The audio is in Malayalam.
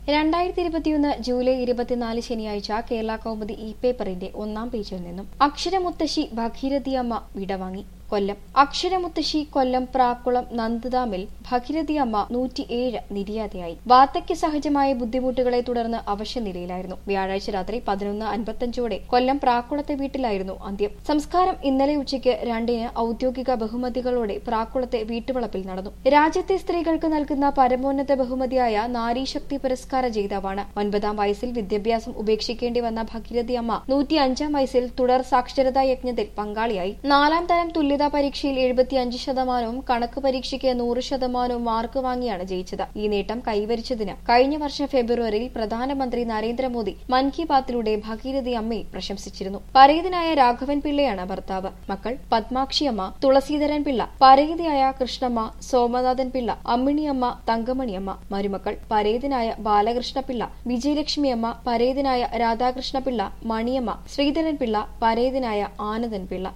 രണ്ടായിരത്തി ഇരുപത്തിയൊന്ന് ജൂലൈ ഇരുപത്തിനാല് ശനിയാഴ്ച കേരള കൗമുദി ഇ പേപ്പറിന്റെ ഒന്നാം പേജിൽ നിന്നും അക്ഷരമുത്തശ്ശി ഭഗീരഥിയമ്മ വിടവാങ്ങി കൊല്ലം അക്ഷരമുത്തശ്ശി കൊല്ലം പ്രാക്കുളം നന്ദുദാമിൽ ഭഗീരഥിയമ്മ നൂറ്റിയേഴ് നിര്യാതയായി വാർദ്ധക്യ സഹജമായ ബുദ്ധിമുട്ടുകളെ തുടർന്ന് അവശനിലയിലായിരുന്നു വ്യാഴാഴ്ച രാത്രി പതിനൊന്ന് അൻപത്തഞ്ചോടെ കൊല്ലം പ്രാക്കുളത്തെ വീട്ടിലായിരുന്നു അന്ത്യം സംസ്കാരം ഇന്നലെ ഉച്ചയ്ക്ക് രണ്ടിന് ഔദ്യോഗിക ബഹുമതികളോടെ പ്രാക്കുളത്തെ വീട്ടുവളപ്പിൽ നടന്നു രാജ്യത്തെ സ്ത്രീകൾക്ക് നൽകുന്ന പരമോന്നത ബഹുമതിയായ നാരീശക്തി പുരസ്കാര ജേതാവാണ് ഒൻപതാം വയസ്സിൽ വിദ്യാഭ്യാസം ഉപേക്ഷിക്കേണ്ടി വന്ന ഭഗീരഥി അമ്മ നൂറ്റി അഞ്ചാം വയസ്സിൽ തുടർ സാക്ഷരതാ യജ്ഞത്തിൽ പങ്കാളിയായി നാലാം തരം തുല്യതാ പരീക്ഷയിൽ എഴുപത്തിയഞ്ച് ശതമാനവും കണക്ക് പരീക്ഷയ്ക്ക് നൂറ് ശതമാനവും മാർക്ക് വാങ്ങിയാണ് ജയിച്ചത് ഈ നേട്ടം കൈവരിച്ചതിന് കഴിഞ്ഞ വർഷം ഫെബ്രുവരിയിൽ പ്രധാനമന്ത്രി നരേന്ദ്രമോദി മൻ കി ബാത്തിലൂടെ ഭഗീരഥി അമ്മയെ പ്രശംസിച്ചിരുന്നു പരേതനായ രാഘവൻ പിള്ളയാണ് ഭർത്താവ് മക്കൾ പത്മാക്ഷിയമ്മ തുളസീധരൻ പിള്ള പരേതയായ കൃഷ്ണമ്മ സോമനാഥൻ പിള്ള അമ്മിണിയമ്മ തങ്കമണിയമ്മ മരുമക്കൾ പരേതനായ ബാലകൃഷ്ണപിള്ള വിജയലക്ഷ്മിയമ്മ പരേതനായ രാധാകൃഷ്ണപിള്ള മണിയമ്മ ശ്രീധരൻ പിള്ള പരേതനായ ആനന്ദൻ പിള്ള